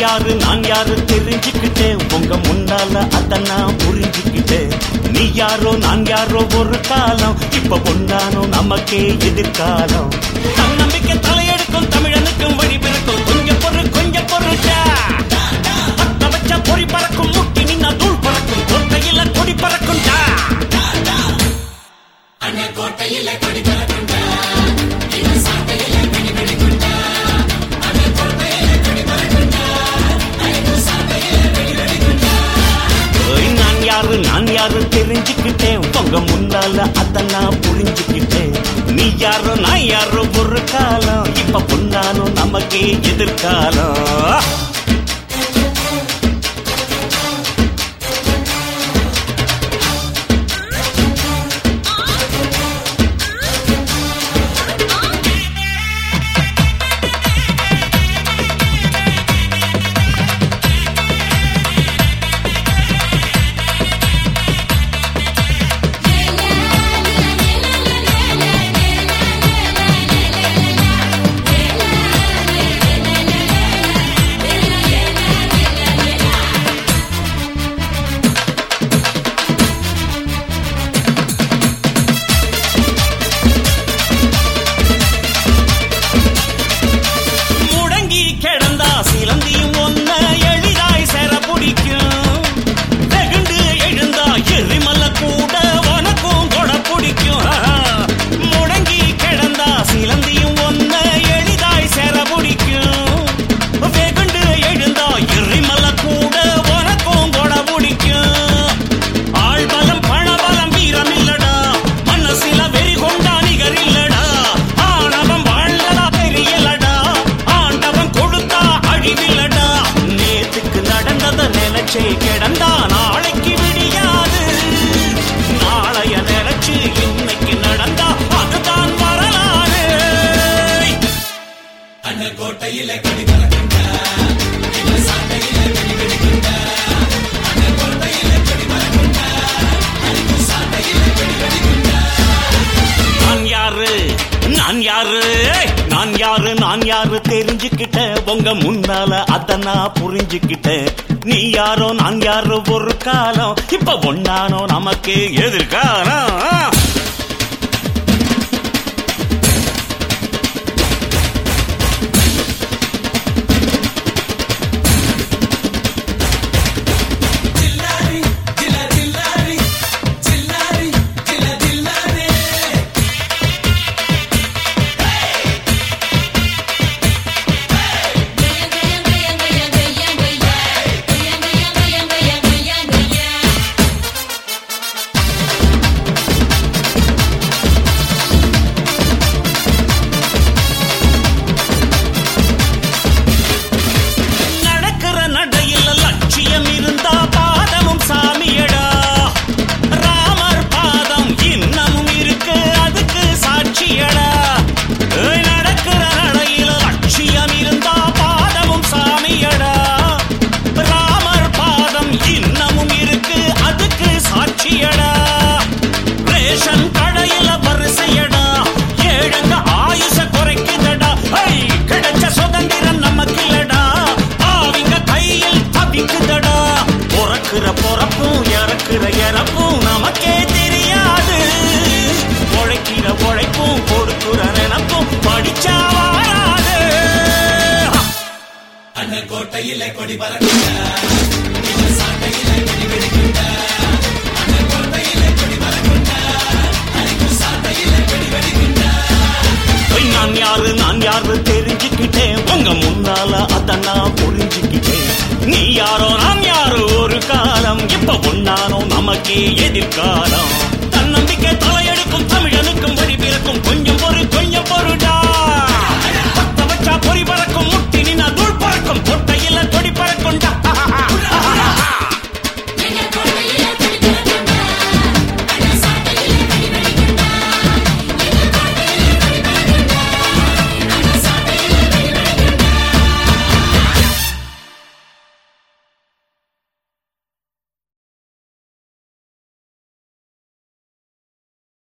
யாரு நான் யாரு தெரிஞ்சுக்கிட்டேன் உங்க முன்னால அத நான் புரிஞ்சுக்கிட்டேன் நீ யாரோ நான் யாரோ ஒரு காலம் இப்ப பொண்ணானோ நமக்கே எதிர்காலம் தன்னம்பிக்கை தலையெடுக்கும் தமிழனுக்கும் வழி பிறக்கும் கொஞ்சம் பொறு கொஞ்சம் பொருட்டா பத்த வச்ச பொறி பறக்கும் முட்டி நின்னா தூள் பறக்கும் கொட்டையில கொடி பறக்கும்டா ஓய், நான் யாரு நான் யாரு தெரிஞ்சுக்கிட்டேன் உங்க முன்னால அத நான் புரிஞ்சுக்கிட்டேன் நீ யாரோ நான் யாரோ ஒரு காலம் இப்ப பொண்ணாலும் நமக்கே எதிர்காலம் முடங்கி கிடந்தா சிலந்தியும் ஒன்ன எளிதாய் செர பிடிக்கும் வெகுண்டு எழுந்தா எரிமல கூட உனக்கும் கொட பிடிக்கும் முடங்கி கிடந்தா சிலந்தியும் ஒன்ன எளிதாய் செர பிடிக்கும் வெகுண்டு எழுந்தா எரிமல கூட உனக்கும் கொட பிடிக்கும் ஆள் பலம் பணபலம் வீரம் இல்லடா மனசில வெறி கொண்டா நிகர் இல்லடா ஆணவம் வாழ்ந்ததா தெரியலடா ஆண்டவன் கொடுத்தா அழிவில்லடா நேத்துக்கு நடந்தத நினைச்சே கிடந்தா நாளைக்கு விடியாது நாளைய நினைச்சு இன்னைக்கு நடந்தா அதுதான் வரலாறு நான் யாரு நான் யாரு நான் யாரு நான் யாரு தெரிஞ்சுக்கிட்ட உங்க முன்னால அத நான் புரிஞ்சுக்கிட்டேன் நீ யாரோ நான் யாரோ ஒரு காலம் இப்ப ஒன்னானோ நமக்கு எதிர்காலம் நடக்கிற நடையில லட்சியம் இருந்தா பாதமும் சாமியடா ராமர் பாதம் இன்னமும் இருக்கு அதுக்கு சாட்சியடா ஏய், நடக்கிற நடையில லட்சியம் இருந்தா பாதமும் சாமியடா ராமர் பாதம் இன்னமும் இருக்கு அதுக்கு சாட்சியடா ரேஷன் கடையில வரிசையடா ஏழங்க ஆயுச குறைக்குதடா ஐ கிடைச்ச சுதந்திரம் நமக்கு இல்லடா ஆவிங்க கையில் தவிக்குதடா பிறக்கிற பொறப்பும் இறக்குற இறப்பும் நமக்கே தெரியாது உழைக்கிற உழைப்பும் கொடுக்குற நினப்பும் படிச்சா வராது ஐய், நான் யாரு நான் யாரு தெரிஞ்சுக்கிட்டேன் உங்க முன்னால அத நான் புரிஞ்சுக்கிட்டேன் நீ யாரோ நான் யாரோ ஒரு காலம் இப்ப ஒன்னானோ நமக்கே எதிர்காலம் தன்னம்பிக்கை தலையெடுக்கும் தமிழ